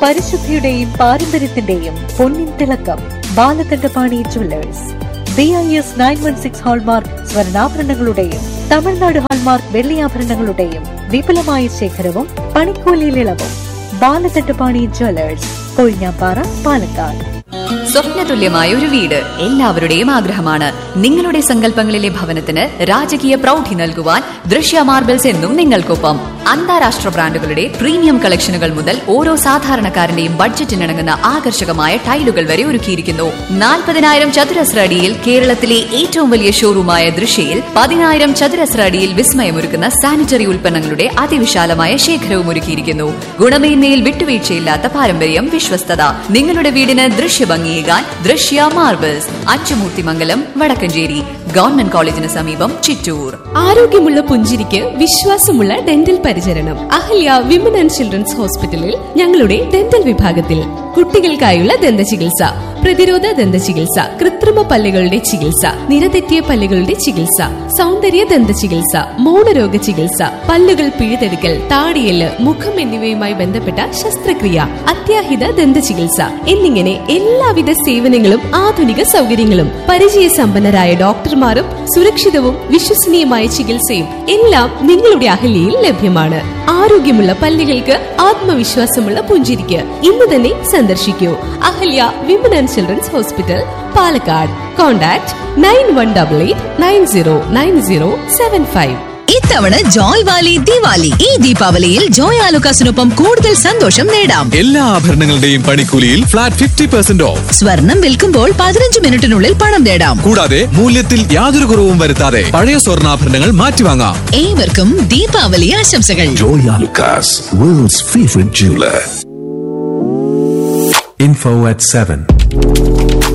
പരിശുദ്ധിയുടെയും പാരമ്പര്യത്തിന്റെയും പൊന്നിൻ തിളക്കം Balakandapani jewellers B I S nine one six hallmark സ്വർണ്ണാഭരണങ്ങളുടെയും തമിഴ്നാട് ഹാൾമാർക്ക് വെള്ളിയാഭരണങ്ങളുടെയും വിപുലമായ ശേഖരവും പണിക്കൂലിയിൽ ഇളവും ബാലകണ്ഠപാണി ജുവല്ലേഴ്സ് കൊഴിഞ്ഞാപ്പാറ പാലക്കാട് സ്വപ്നതുല്യമായ ഒരു വീട് എല്ലാവരുടെയും ആഗ്രഹമാണ് നിങ്ങളുടെ സങ്കല്പങ്ങളിലെ ഭവനത്തിന് രാജകീയ പ്രൗഢി നൽകുവാൻ ദൃശ്യ മാർബിൾസ് എന്നും നിങ്ങൾക്കൊപ്പം അന്താരാഷ്ട്ര ബ്രാൻഡുകളുടെ പ്രീമിയം കളക്ഷനുകൾ മുതൽ ഓരോ സാധാരണക്കാരന്റെയും ബഡ്ജറ്റിനിണങ്ങുന്ന ആകർഷകമായ ടൈലുകൾ വരെ ഒരുക്കിയിരിക്കുന്നു നാൽപ്പതിനായിരം ചതുരശ്ര അടിയിൽ കേരളത്തിലെ ഏറ്റവും വലിയ ഷോറൂമായ ദൃശ്യയിൽ പതിനായിരം ചതുരശ്ര അടിയിൽ വിസ്മയമൊരുക്കുന്ന സാനിറ്ററി ഉൽപ്പന്നങ്ങളുടെ അതിവിശാലമായ ശേഖരവും ഒരുക്കിയിരിക്കുന്നു ഗുണമേന്മയിൽ വിട്ടുവീഴ്ചയില്ലാത്ത പാരമ്പര്യം വിശ്വസ്തത നിങ്ങളുടെ വീടിന് ദൃശ്യഭംഗിയേകാൻ ദൃശ്യ മാർബിൾസ് അച്ചുമൂർത്തിമംഗലം വടക്കഞ്ചേരി ഗവൺമെന്റ് കോളേജിന് സമീപം ചിറ്റൂർ ആരോഗ്യമുള്ള പുഞ്ചിരിക്ക് വിശ്വാസമുള്ള ഡെന്റൽ പരിചരണം അഹല്യ വിമൻ ആൻഡ് ചിൽഡ്രൻസ് ഹോസ്പിറ്റലിൽ ഞങ്ങളുടെ ഡെന്റൽ വിഭാഗത്തിൽ കുട്ടികൾക്കായുള്ള ദന്ത ചികിത്സ പ്രതിരോധ ദന്ത ചികിത്സ കൃത്രിമ പല്ലുകളുടെ ചികിത്സ നിരതെറ്റിയ പല്ലുകളുടെ ചികിത്സ സൗന്ദര്യ ദന്ത ചികിത്സ മൗനരോഗ ചികിത്സ പല്ലുകൾ പിഴുതെടുക്കൽ താടിയല് മുഖം എന്നിവയുമായി ബന്ധപ്പെട്ട ശസ്ത്രക്രിയ അത്യാഹിത ദന്ത ചികിത്സ എന്നിങ്ങനെ എല്ലാവിധ സേവനങ്ങളും ആധുനിക സൗകര്യങ്ങളും പരിചയസമ്പന്നരായ ഡോക്ടർമാരും സുരക്ഷിതവും വിശ്വസനീയമായ ചികിത്സയും എല്ലാം നിങ്ങളുടെ അഹല്യയിൽ ലഭ്യമാണ് ആരോഗ്യമുള്ള പല്ലുകൾക്ക് ആത്മവിശ്വാസമുള്ള പുഞ്ചിരിക്ക് ഇന്ന് തന്നെ സന്ദർശിക്കൂ Ahalya women and children's hospital Palakkad contact nine one double eight nine zero nine zero seven five ഇത്തവണ ജോയ് വാലി ദിവാലി ഈ ദീപാവലിയിൽ ജോയ് ആലുക്കാസിനൊപ്പം കൂടുതൽ സന്തോഷം നേടാം എല്ലാ ആഭരണങ്ങളുടെയും പണിക്കൂലിയിൽ ഫ്ലാറ്റ് ഫിഫ്റ്റി പെർസെന്റ് ഓഫ് സ്വർണം വിൽക്കുമ്പോൾ പതിനഞ്ച് മിനിറ്റിനുള്ളിൽ പണം നേടാം കൂടാതെ മൂല്യത്തിൽ യാതൊരു കുറവും വരുത്താതെ പഴയ സ്വർണ്ണാഭരണങ്ങൾ മാറ്റിവാങ്ങാം ഏവർക്കും ദീപാവലി ആശംസകൾ Joy Alucas, world's favorite jeweler. Info at 7.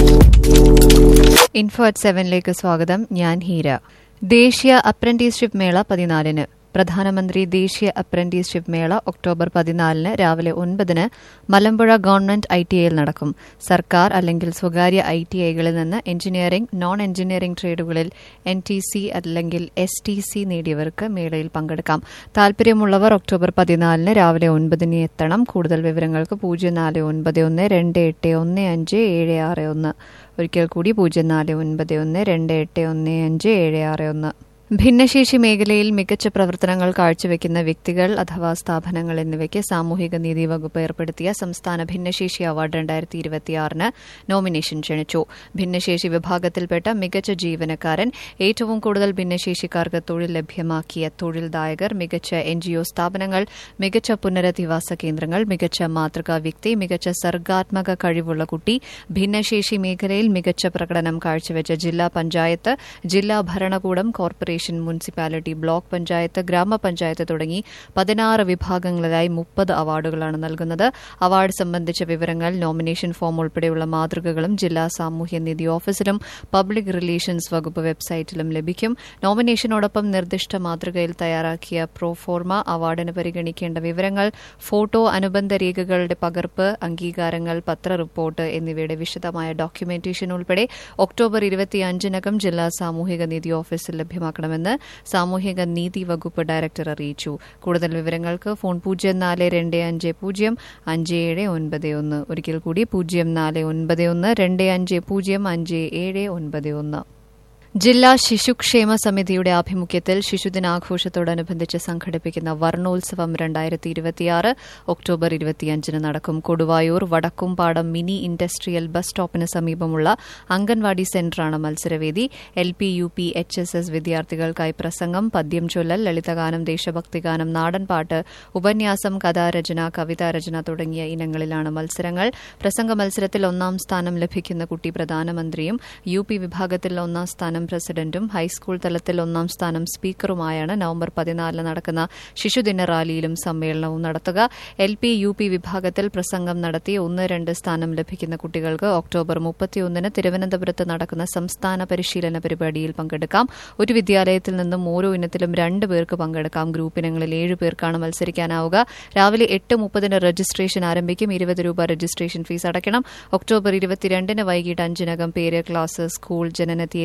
Info at സെവനിലേക്ക് സ്വാഗതം ഞാൻ ഹീര ദേശീയ അപ്രന്റീസ്ഷിപ്പ് മേള പതിനാലിന് പ്രധാനമന്ത്രി ദേശീയ അപ്രന്റീസ്ഷിപ്പ് മേള ഒക്ടോബർ പതിനാലിന് രാവിലെ ഒൻപതിന് മലമ്പുഴ ഗവൺമെന്റ് ഐ ടി ഐയിൽ നടക്കും സർക്കാർ അല്ലെങ്കിൽ സ്വകാര്യ ഐ ടി ഐകളിൽ നിന്ന് എഞ്ചിനീയറിംഗ് നോൺ എഞ്ചിനീയറിംഗ് ട്രേഡുകളിൽ എൻ ടി സി അല്ലെങ്കിൽ എസ് ടി സി നേടിയവർക്ക് മേളയിൽ പങ്കെടുക്കാം താൽപര്യമുള്ളവർ ഒക്ടോബർ പതിനാലിന് രാവിലെ ഒൻപതിന് എത്തണം കൂടുതൽ വിവരങ്ങൾക്ക് പൂജ്യം നാല് ഒൻപത് ഒന്ന് രണ്ട് എട്ട് ഒന്ന് അഞ്ച് ഏഴ് ആറ് ഒന്ന് ഒരിക്കൽ കൂടി പൂജ്യം നാല് ഒൻപത് ഒന്ന് രണ്ട് എട്ട് ഒന്ന് അഞ്ച് ഏഴ് ആറ് ഒന്ന് ഭിന്നശേഷി മേഖലയിൽ മികച്ച പ്രവർത്തനങ്ങൾ കാഴ്ചവെക്കുന്ന വ്യക്തികൾ അഥവാ സ്ഥാപനങ്ങൾ എന്നിവയ്ക്ക് സാമൂഹിക നീതി വകുപ്പ് ഏർപ്പെടുത്തിയ സംസ്ഥാന ഭിന്നശേഷി അവാർഡ് രണ്ടായിരത്തി ഇരുപത്തിയാറിന് നോമിനേഷൻ ക്ഷണിച്ചു ഭിന്നശേഷി വിഭാഗത്തിൽപ്പെട്ട മികച്ച ജീവനക്കാരൻ ഏറ്റവും കൂടുതൽ ഭിന്നശേഷിക്കാർക്ക് തൊഴിൽ ലഭ്യമാക്കിയ തൊഴിൽദായകർ മികച്ച എൻജിഒ സ്ഥാപനങ്ങൾ മികച്ച പുനരധിവാസ കേന്ദ്രങ്ങൾ മികച്ച മാതൃകാ വ്യക്തി മികച്ച സർഗാത്മക കഴിവുള്ള കുട്ടി ഭിന്നശേഷി മേഖലയിൽ മികച്ച പ്രകടനം കാഴ്ചവെച്ച ജില്ലാ പഞ്ചായത്ത് ജില്ലാ ഭരണകൂടം കോർപ്പറേഷൻ മുനിസിപ്പാലിറ്റി ബ്ലോക്ക് പഞ്ചായത്ത് ഗ്രാമപഞ്ചായത്ത് തുടങ്ങി പതിനാറ് വിഭാഗങ്ങളിലായി മുപ്പത് അവാർഡുകളാണ് നൽകുന്നത് അവാർഡ് സംബന്ധിച്ച വിവരങ്ങൾ നോമിനേഷൻ ഫോം ഉൾപ്പെടെയുള്ള മാതൃകകളും ജില്ലാ സാമൂഹ്യനീതി ഓഫീസിലും പബ്ലിക് റിലേഷൻസ് വകുപ്പ് വെബ്സൈറ്റിലും ലഭിക്കും നോമിനേഷനോടൊപ്പം നിർദ്ദിഷ്ട മാതൃകയിൽ തയ്യാറാക്കിയ പ്രോഫോർമ അവാർഡിന് പരിഗണിക്കേണ്ട വിവരങ്ങൾ ഫോട്ടോ അനുബന്ധ രേഖകളുടെ പകർപ്പ് അംഗീകാരങ്ങൾ പത്ര റിപ്പോർട്ട് എന്നിവയുടെ വിശദമായ ഡോക്യുമെന്റേഷൻ ഉൾപ്പെടെ ഒക്ടോബർ ഇരുപത്തിയഞ്ചിനകം ജില്ലാ സാമൂഹിക നീതി ഓഫീസിൽ ലഭ്യമാക്കണമെന്ന് സാമൂഹിക നീതി വകുപ്പ് ഡയറക്ടർ അറിയിച്ചു കൂടുതൽ വിവരങ്ങൾക്ക് ഫോൺ പൂജ്യം നാല് രണ്ട് അഞ്ച് പൂജ്യം അഞ്ച് ഏഴ് ഒൻപത് ഒന്ന് ഒരിക്കൽ കൂടി പൂജ്യം നാല് ഒൻപത് ഒന്ന് രണ്ട് അഞ്ച് പൂജ്യം അഞ്ച് ഏഴ് ഒൻപത് ഒന്ന് ജില്ലാ ശിശുക്ഷേമ സമിതിയുടെ ആഭിമുഖ്യത്തിൽ ശിശുദിനാഘോഷത്തോടനുബന്ധിച്ച് സംഘടിപ്പിക്കുന്ന വർണ്ണോത്സവം രണ്ടായിരത്തി ഇരുപത്തിയാറ് ഒക്ടോബർ ഇരുപത്തിയഞ്ചിന് നടക്കും Koduvayur Vadakkumpadam mini industrial bus സ്റ്റോപ്പിന് സമീപമുള്ള അംഗൻവാടി സെന്ററാണ് മത്സരവേദി L P U P H S S വിദ്യാർത്ഥികൾക്കായി പ്രസംഗം പദ്യം ചൊല്ലൽ ലളിതഗാനം ദേശഭക്തിഗാനം നാടൻപാട്ട് ഉപന്യാസം കഥാരചന കവിതാരചന തുടങ്ങിയ ഇനങ്ങളിലാണ് മത്സരങ്ങൾ പ്രസംഗ മത്സരത്തിൽ ഒന്നാം സ്ഥാനം ലഭിക്കുന്ന കുട്ടി പ്രധാനമന്ത്രിയും യു പി വിഭാഗത്തിൽ ഒന്നാം സ്ഥാനം പ്രസിഡന്റും ഹൈസ്കൂൾ തലത്തിൽ ഒന്നാം സ്ഥാനം സ്പീക്കറുമായാണ് നവംബർ പതിനാലിന് നടക്കുന്ന ശിശുദിന റാലിയിലും സമ്മേളനവും നടത്തുക എൽ പി യു പി വിഭാഗത്തിൽ പ്രസംഗം നടത്തി ഒന്ന് രണ്ട് സ്ഥാനം ലഭിക്കുന്ന കുട്ടികൾക്ക് ഒക്ടോബർ മുപ്പത്തിയൊന്നിന് തിരുവനന്തപുരത്ത് നടക്കുന്ന സംസ്ഥാന പരിശീലന പരിപാടിയിൽ പങ്കെടുക്കാം ഒരു വിദ്യാലയത്തിൽ നിന്നും ഓരോ ഇനത്തിലും രണ്ട് പേർക്ക് പങ്കെടുക്കാം ഗ്രൂപ്പ് ഇനങ്ങളിൽ ഏഴ് പേർക്കാണ് മത്സരിക്കാനാവുക രാവിലെ എട്ട് മുപ്പതിന് രജിസ്ട്രേഷൻ ആരംഭിക്കും ഇരുപത് രൂപ രജിസ്ട്രേഷൻ ഫീസ് അടയ്ക്കണം ഒക്ടോബർ ഇരുപത്തിരണ്ടിന് വൈകിട്ട് അഞ്ചിനകം പേര് ക്ലാസ് സ്കൂൾ ജനന തീയതി മത്സരം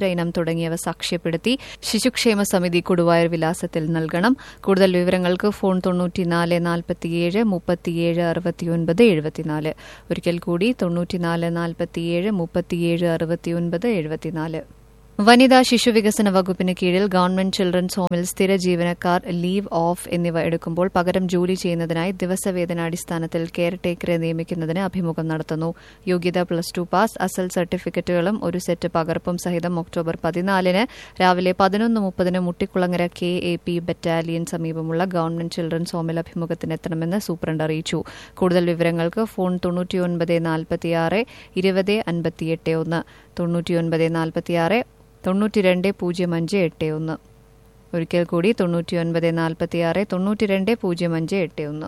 മുദ്ര ഇനം തുടങ്ങിയവ സാക്ഷ്യപ്പെടുത്തി ശിശുക്ഷേമ സമിതി കൊടുവായൂർ വിലാസത്തിൽ നൽകണം കൂടുതൽ വിവരങ്ങൾക്ക് ഫോൺ തൊണ്ണൂറ്റിനാല് നാൽപ്പത്തിയേഴ് മുപ്പത്തിയേഴ് അറുപത്തിയൊൻപത് എഴുപത്തിനാല് ഒരിക്കൽ കൂടി തൊണ്ണൂറ്റിനാല് നാൽപ്പത്തിയേഴ് മുപ്പത്തിയേഴ് അറുപത്തിയൊൻപത് എഴുപത്തിനാല് വനിതാ ശിശുവികസന വകുപ്പിന് കീഴിൽ ഗവൺമെന്റ് ചിൽഡ്രൻസ് ഹോമിൽ സ്ഥിര ജീവനക്കാർ ലീവ് ഓഫ് എന്നിവ എടുക്കുമ്പോൾ പകരം ജോലി ചെയ്യുന്നതിനായി ദിവസവേതനാടിസ്ഥാനത്തിൽ കെയർ ടേക്കറെ നിയമിക്കുന്നതിന് അഭിമുഖം നടത്തുന്നു യോഗ്യത പ്ലസ് ടു പാസ് അസൽ സർട്ടിഫിക്കറ്റുകളും ഒരു സെറ്റ് പകർപ്പും സഹിതം ഒക്ടോബർ പതിനാലിന് രാവിലെ പതിനൊന്ന് മുപ്പതിന് Muttikulangara K A P battalion സമീപമുള്ള ഗവൺമെന്റ് ചിൽഡ്രൻസ് ഹോമിൽ അഭിമുഖത്തിനെത്തണമെന്ന് സൂപ്രണ്ട് അറിയിച്ചു കൂടുതൽ വിവരങ്ങൾക്ക് ഫോൺ തൊണ്ണൂറ്റിയൊൻപത് നാൽപ്പത്തിയാറ് ഇരുപത് അൻപത്തിയെട്ട് ഒന്ന് തൊണ്ണൂറ്റിയൊൻപത് നാൽപ്പത്തിയാറ് തൊണ്ണൂറ്റി രണ്ട് പൂജ്യം അഞ്ച് എട്ട് ഒന്ന് ഒരിക്കൽ കൂടി തൊണ്ണൂറ്റിയൊൻപത് നാൽപ്പത്തിയാറ് തൊണ്ണൂറ്റി രണ്ട് പൂജ്യം അഞ്ച് എട്ട് ഒന്ന്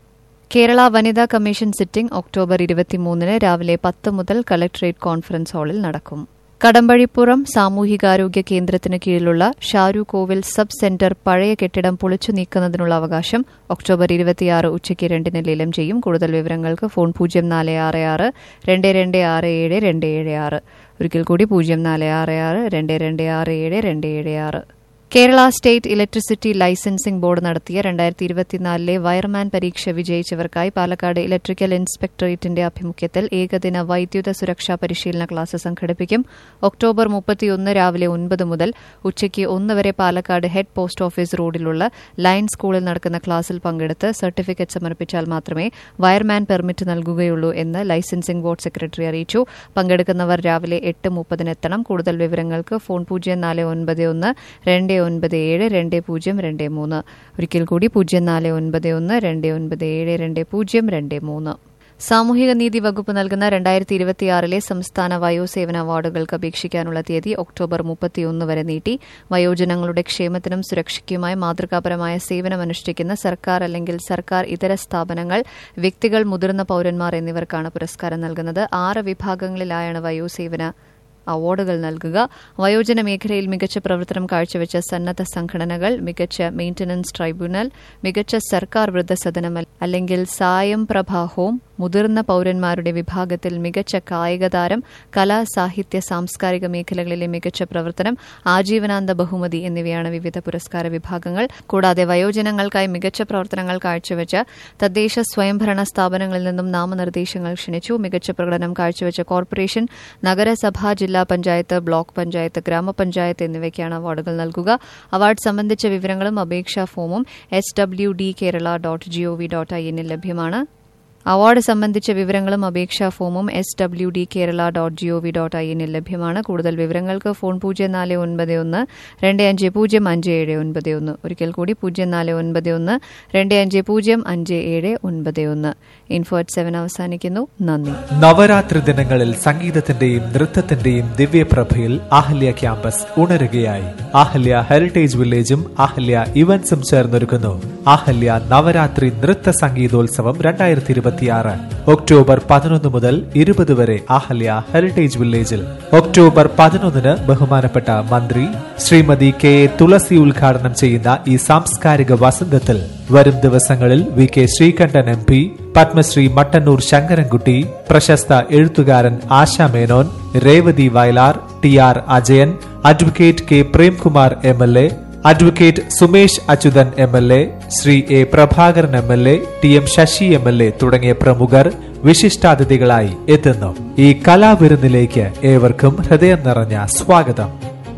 കേരള വനിതാ കമ്മീഷൻ സിറ്റിംഗ് ഒക്ടോബർ ഇരുപത്തിമൂന്നിന് രാവിലെ പത്ത് മുതൽ കളക്ടറേറ്റ് കോൺഫറൻസ് ഹാളിൽ നടക്കും കടമ്പഴിപ്പുറം സാമൂഹികാരോഗ്യ കേന്ദ്രത്തിന് കീഴിലുള്ള ഷാരു കോവിൽ സബ് സെന്റർ പഴയ കെട്ടിടം പൊളിച്ചു നീക്കുന്നതിനുള്ള അവകാശം ഒക്ടോബർ ഇരുപത്തിയാറ് ഉച്ചയ്ക്ക് രണ്ടിന് ലേലം ചെയ്യും കൂടുതൽ വിവരങ്ങൾക്ക് ഫോൺ പൂജ്യം നാല് ആറ് ആറ് രണ്ട് രണ്ട് ആറ് ഏഴ് രണ്ട് ഏഴ് ആറ് ഒരിക്കൽ കൂടി പൂജ്യം നാല് ആറ് ആറ് രണ്ട് രണ്ട് ആറ് ഏഴ് രണ്ട് ഏഴ് ആറ് Kerala state electricity licensing board നടത്തിയ രണ്ടായിരത്തി ഇരുപത്തിനാലിലെ വയർമാൻ പരീക്ഷ വിജയിച്ചവർക്കായി പാലക്കാട് ഇലക്ട്രിക്കൽ ഇൻസ്പെക്ടറേറ്റിന്റെ ആഭിമുഖ്യത്തിൽ ഏകദിന വൈദ്യുത സുരക്ഷാ പരിശീലന ക്ലാസ് സംഘടിപ്പിക്കും ഒക്ടോബർ മുപ്പത്തിയൊന്ന് രാവിലെ ഒൻപത് മുതൽ ഉച്ചയ്ക്ക് ഒന്ന് വരെ പാലക്കാട് ഹെഡ് പോസ്റ്റ് ഓഫീസ് റോഡിലുള്ള ലയൺ സ്കൂളിൽ നടക്കുന്ന ക്ലാസ്സിൽ പങ്കെടുത്ത് സർട്ടിഫിക്കറ്റ് സമർപ്പിച്ചാൽ മാത്രമേ വയർമാൻ പെർമിറ്റ് നൽകുകയുള്ളൂ എന്ന് ലൈസൻസിംഗ് ബോർഡ് സെക്രട്ടറി അറിയിച്ചു പങ്കെടുക്കുന്നവർ രാവിലെ എട്ട് മുപ്പതിനെത്തണം കൂടുതൽ വിവരങ്ങൾക്ക് ഫോൺ പൂജ്യം നാല് ഒൻപത് ഒന്ന് രണ്ട് ഒൻപത് ഏഴ് രണ്ട് പൂജ്യം രണ്ട് മൂന്ന് ഒരിക്കൽ കൂടി പൂജ്യം നാല് ഒൻപത് ഒന്ന് രണ്ട് ഒൻപത് ഏഴ് രണ്ട് പൂജ്യം രണ്ട് മൂന്ന് സാമൂഹിക നീതി വകുപ്പ് നൽകുന്ന രണ്ടായിരത്തി ഇരുപത്തിയാറിലെ സംസ്ഥാന വയോസേവന അവാർഡുകൾക്ക് അപേക്ഷിക്കാനുള്ള തീയതി ഒക്ടോബർ മുപ്പത്തിയൊന്ന് വരെ നീട്ടി വയോജനങ്ങളുടെ ക്ഷേമത്തിനും സുരക്ഷയ്ക്കുമായി മാതൃകാപരമായ സേവനമനുഷ്ഠിക്കുന്ന സർക്കാർ അല്ലെങ്കിൽ സർക്കാർ ഇതര സ്ഥാപനങ്ങൾ വ്യക്തികൾ മുതിർന്ന പൌരന്മാർ എന്നിവർക്കാണ് പുരസ്കാരം നൽകുന്നത് ആറ് വിഭാഗങ്ങളിലായാണ് വയോസേവന അവാർഡുകൾ നൽകുക വയോജന മേഖലയിൽ മികച്ച പ്രവർത്തനം കാഴ്ചവെച്ച സന്നദ്ധ സംഘടനകൾ മികച്ച മെയിന്റനൻസ് ട്രൈബ്യൂണൽ മികച്ച സർക്കാർ വൃദ്ധസദനം അല്ലെങ്കിൽ സായം പ്രഭ ഹോം മുതിർന്ന പൌരന്മാരുടെ വിഭാഗത്തിൽ മികച്ച കായിക താരം കലാ സാഹിത്യ സാംസ്കാരിക മേഖലകളിലെ മികച്ച പ്രവർത്തനം ആജീവനാന്ത ബഹുമതി എന്നിവയാണ് വിവിധ പുരസ്കാര വിഭാഗങ്ങൾ കൂടാതെ വയോജനങ്ങൾക്കായി മികച്ച പ്രവർത്തനങ്ങൾ കാഴ്ചവെച്ച തദ്ദേശ സ്വയംഭരണ സ്ഥാപനങ്ങളിൽ നിന്നും നാമനിർദ്ദേശങ്ങൾ ക്ഷണിച്ചു മികച്ച പ്രകടനം കാഴ്ചവെച്ച കോർപ്പറേഷൻ നഗരസഭ ജില്ലാ പഞ്ചായത്ത് ബ്ലോക്ക് പഞ്ചായത്ത് ഗ്രാമപഞ്ചായത്ത് എന്നിവയ്ക്കാണ് അവാർഡുകൾ നൽകുക അവാർഡ് സംബന്ധിച്ച വിവരങ്ങളും അപേക്ഷാ ഫോമും S W D Kerala dot G O V dot I എന്നിൽ ലഭ്യമാണ് അവാർഡ് സംബന്ധിച്ച വിവരങ്ങളും അപേക്ഷാ ഫോമും S W D Kerala dot G O V dot I എന്നിൽ ലഭ്യമാണ് കൂടുതൽ വിവരങ്ങൾക്ക് ഫോൺ പൂജ്യം നാല് ഒൻപത് ഒന്ന് രണ്ട് അഞ്ച് പൂജ്യം അഞ്ച് ഏഴ് ഒൻപത് ഒന്ന് ഒരിക്കൽ കൂടി പൂജ്യം നാല് ഒൻപത് ഒന്ന് രണ്ട് അഞ്ച് പൂജ്യം അഞ്ച് ഏഴ് ഒൻപത് ഒന്ന് ഇൻഫോ അറ്റ് സെവൻ അവസാനിക്കുന്നു നന്ദി നവരാത്രി ദിനങ്ങളിൽ സംഗീതത്തിന്റെയും നൃത്തത്തിന്റെയും ദിവ്യപ്രഭയിൽ ആഹല്യ ക്യാമ്പസ് ഉണരുകയായി ആഹല്യ ഹെറിറ്റേജ് വില്ലേജും ആഹല്യ ഇവന്റ്സും ചേർന്നൊരുക്കുന്നു ആഹല്യ നവരാത്രി നൃത്ത സംഗീതോത്സവം രണ്ടായിരത്തി ഇരുപത്തിയാറ് ഒക്ടോബർ പതിനൊന്ന് മുതൽ ഇരുപത് വരെ ആഹല്യ ഹെറിറ്റേജ് വില്ലേജിൽ ഒക്ടോബർ പതിനൊന്നിന് ബഹുമാനപ്പെട്ട മന്ത്രി ശ്രീമതി കെ എ തുളസി ഉദ്ഘാടനം ചെയ്യുന്ന ഈ സാംസ്കാരിക വസന്തത്തിൽ വരും ദിവസങ്ങളിൽ V K Sreekandan M P Padma Shri Mattannur Sankarankutty പ്രശസ്ത എഴുത്തുകാരൻ Asha Menon Revathi Vayalar T R Ajayan advocate K Premkumar M L A advocate Sumesh Achuthan M L A Shri A Prabhakaran M L A T M Sasi M L A തുടങ്ങിയ പ്രമുഖർ വിശിഷ്ടാതിഥികളായി എത്തുന്നു ഈ കലാവിരുന്നിലേക്ക് ഏവർക്കും ഹൃദയം നിറഞ്ഞ സ്വാഗതം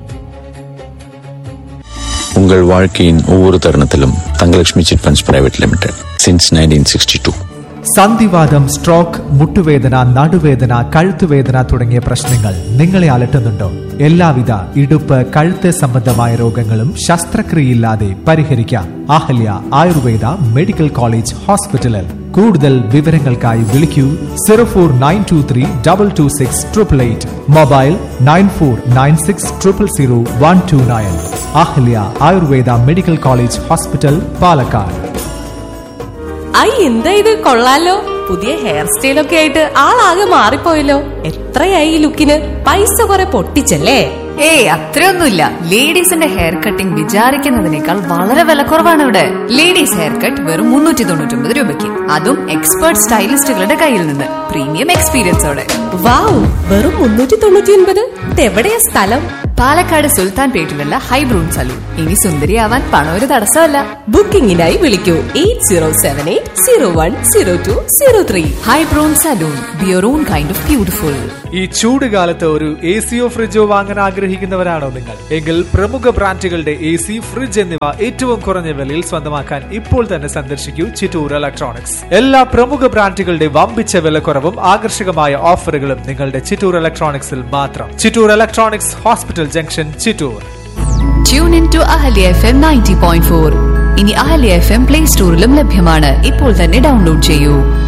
உங்கள் வாழ்க்கையின் ஒவ்வொரு தருணத்திலும் Thangalakshmi chit funds private limited since nineteen sixty two സന്ധിവാദം സ്ട്രോക്ക് മുട്ടുവേദന നടുവേദന കഴുത്തുവേദന തുടങ്ങിയ പ്രശ്നങ്ങൾ നിങ്ങളെ അലട്ടുന്നുണ്ടോ എല്ലാവിധ ഇടുപ്പ് കഴുത്ത് സംബന്ധമായ രോഗങ്ങളും ശസ്ത്രക്രിയയില്ലാതെ പരിഹരിക്കാം അഹല്യ ആയുർവേദ മെഡിക്കൽ കോളേജ് ഹോസ്പിറ്റലിൽ കൂടുതൽ വിവരങ്ങൾക്കായി വിളിക്കൂ zero four nine two three double two six triple eight mobile nine four nine six triple zero one two nine Ahalya Ayurveda medical college hospital Palakkad ഐ എന്താ ഇത് കൊള്ളാലോ പുതിയ ഹെയർ സ്റ്റൈലൊക്കെ ആയിട്ട് ആളാകെ മാറിപ്പോയല്ലോ എത്രയായി ഈ ലുക്കിന് പൈസ കുറെ പൊട്ടിച്ചല്ലേ ഏയ് അത്രയൊന്നുമില്ല ലേഡീസിന്റെ ഹെയർ കട്ടിംഗ് വിചാരിക്കുന്നതിനേക്കാൾ വളരെ വിലക്കുറവാണ് ഇവിടെ ലേഡീസ് ഹെയർ കട്ട് വെറും മുന്നൂറ്റി തൊണ്ണൂറ്റി രൂപയ്ക്ക് അതും എക്സ്പേർട്ട് സ്റ്റൈലിസ്റ്റുകളുടെ കയ്യിൽ നിന്ന് പ്രീമിയം എക്സ്പീരിയൻസോടെ വാവ് വെറും മുന്നൂറ്റി തൊണ്ണൂറ്റി ഒൻപത് ഇതെവിടെയാ സ്ഥലം പാലക്കാട് സുൽത്താൻ പേട്ടിലുള്ള ഹൈബ്രൂൺ സലൂൺ ഇനി സുന്ദരിയാവാൻ പണം ഒരു തടസ്സമല്ല ബുക്കിംഗിനായി വിളിക്കൂ eight zero seven eight zero one zero two zero three ഹൈബ്രൂൺ salon be your own kind of beautiful ഈ ചൂട് കാലത്ത് ഒരു എ സിയോ ഫ്രിഡ്ജോ വാങ്ങാൻ ആഗ്രഹിക്കുന്നവരാണോ നിങ്ങൾ എങ്കിൽ പ്രമുഖ ബ്രാൻഡുകളുടെ എ സി ഫ്രിഡ്ജ് എന്നിവ ഏറ്റവും കുറഞ്ഞ വിലയിൽ സ്വന്തമാക്കാൻ ഇപ്പോൾ തന്നെ സന്ദർശിക്കൂ ചിറ്റൂർ ഇലക്ട്രോണിക്സ് എല്ലാ പ്രമുഖ ബ്രാൻഡുകളുടെ വമ്പിച്ച വിലക്കുറവും ആകർഷകമായ ഓഫറുകളും നിങ്ങളുടെ ചിറ്റൂർ ഇലക്ട്രോണിക്സിൽ മാത്രം Chittur electronics hospital junction Chittur tune in to Ahalya F M ninety point four ഇനി അഹല്യ എഫ് എം പ്ലേ സ്റ്റോറിലും ലഭ്യമാണ് ഇപ്പോൾ തന്നെ ഡൗൺലോഡ് ചെയ്യൂ